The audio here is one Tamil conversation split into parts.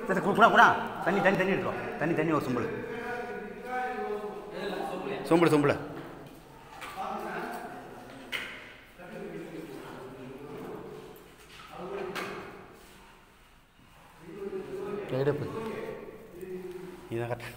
சரி கு- குடா குடா தண்ணி தண்ணி தண்ணி எடுத்துரும் தண்ணி தண்ணி ஒரு சொம்பல் சொம்பல் சொம்பல் எடுப்பு இதான் கரெக்ட்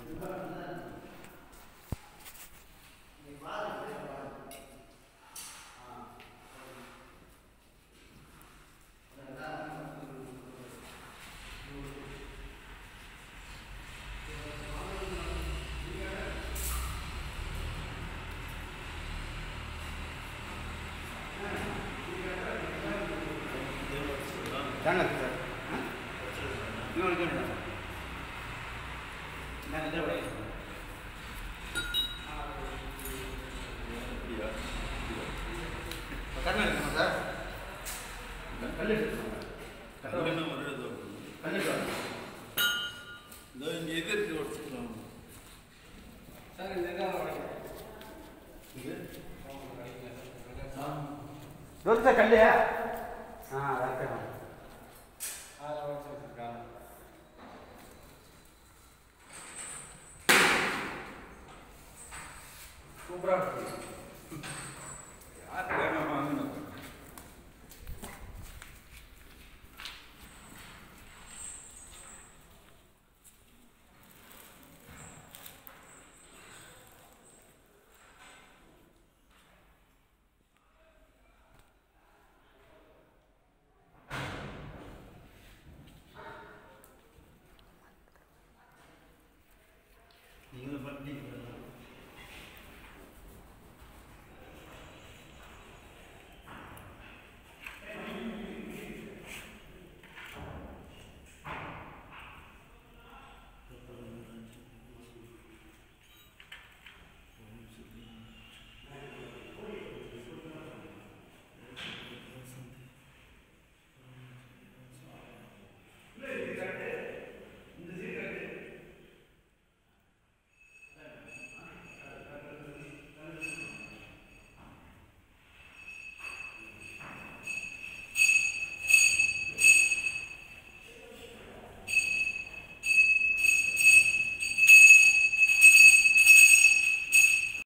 தாங்க சார் இன்னொரு கேட்டு சார் நான் இதை விட கண்ணு எடுக்கணும் சார் கல் எடுக்கணும் கல் எடுக்கணும் இங்க இது இருக்கு வச்சுக்கலாம் சார் இந்த இதை உடைக்கிறேன். ரோல் சார் கல் ஆ அதான் அதில் உடைச்சு வச்சிருக்காங்க. சூப்பரா இருக்கு